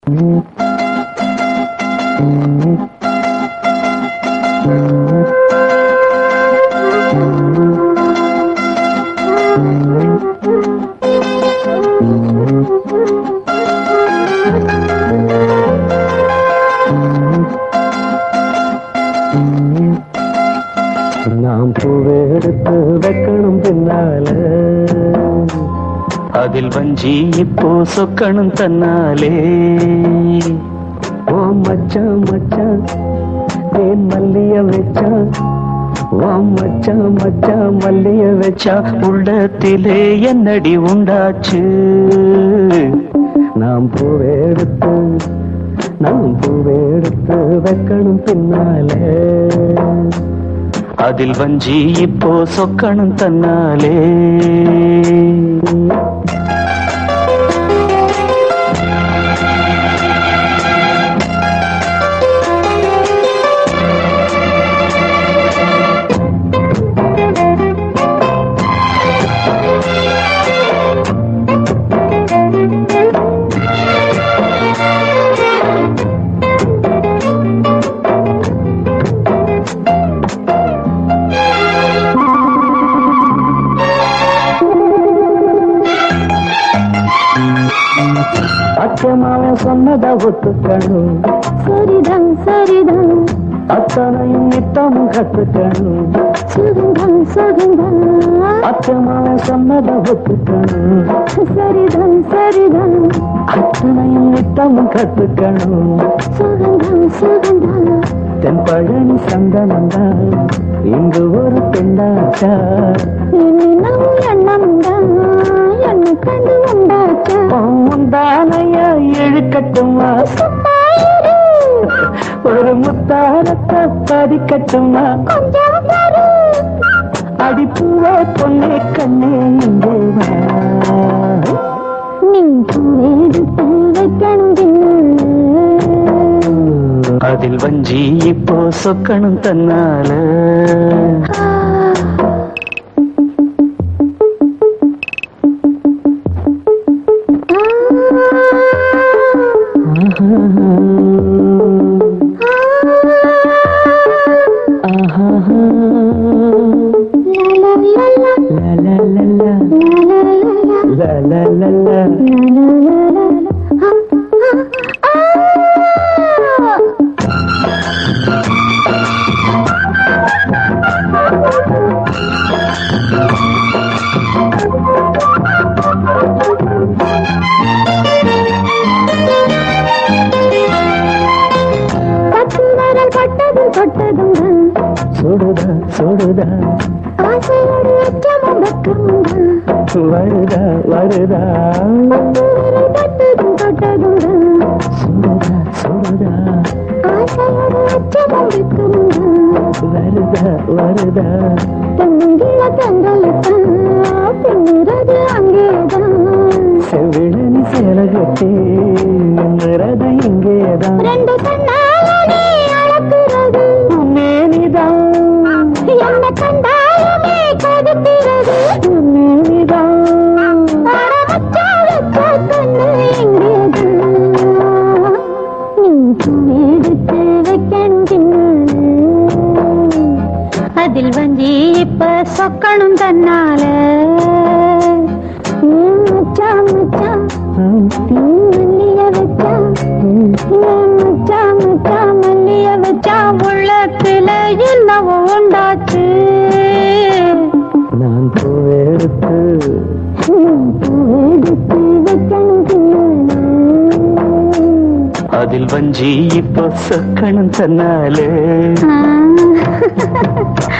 நாம் பூவை எடுத்து வைக்கணும் பின்னால அதில் வஞ்சி இப்போ சொக்கணும் தன்னாலே ஓ மச்சான் மச்சான் தேன் மல்லிய வச்சான் ஓ மச்சான் மச்சான் மல்லிய வச்சா உள்ளத்திலே என்னடி உண்டாச்சு நாம் பூவை எடுத்து நாம் பூவை எடுத்து வைக்கணும் பின்னால அதில் வஞ்சி இப்போ சொக்கணும் தன்னாலே அச்சமாவன் சொன்னதை ஒத்துக்கணும் சரிதான் சரிதான் அத்தனையும் நித்தமும் கத்துக்கணும் சுகந்தான் சுகந்தான் அச்சமாவன் சொன்னதை ஒத்துக்கணும் சரிதான் சரிதான் அத்தனையும் நித்தமும் கத்துக்கணும் சுகந்தான் சுகந்தான் தென்பழனி சந்தனந்தான் இங்கு ஒரு பெண்ணாச்சா எண்ணினம் எண்ணம்தான் என்ன கண்டு உண்டாச்சா உண்டானையா இழுக்கட்டுமா சும்மா இரு. ஒரு முத்தாரத்தை பதிக்கட்டுமா கொஞ்சம் தரு. அடிப்புவ பொண்ணே கண்ணே இங்கே வா நீ பூவெடுத்து வைக்கணும் பின்னால. அதில் வஞ்சி இப்போ சொக்கணும் தன்னால ஆ. பத்து வரல் பட்டதும் தொட்டதும் தான் சுடுதா சுடுதா ஆசையோடு அச்சமும் வெக்கமும் தான் வருதா வருதா பத்து வரல் பட்டதும் தொட்டதும் தான் சுடுதா சுடுதா ஆசையோடு அச்சமும் வெக்கமும் தான் வருதா வருதா தென்னில தென்றலுத்தான் பின்னிறது அங்கேதான் செவிழனி சேலகத்தே என்னறது இங்கேதான் ரெண்டு கண்ணாலே அளக்கிறது மேனிதான் என்ன கண்டாலுமே கொதிக்கிறது மேனிதான் அடமச்சா வச்ச கண்ணு எங்கேதான் நீ எடுத்து வைக்கணும் பின்னால. அதில் வஞ்சி இப்ப சொக்கணும் தன்னால ம், மச்சான் மச்சான் மல்லிய வச்சா மச்சா மச்சா மல்லிய வச்சா உள்ளத்துல என்னவோ உண்டாச்சு நான் பூவெடுத்து எடுத்து வைக்கணும் பின்னால. அதில் வஞ்சி இப்போ சொக்கணும் தன்னாலே ஆ.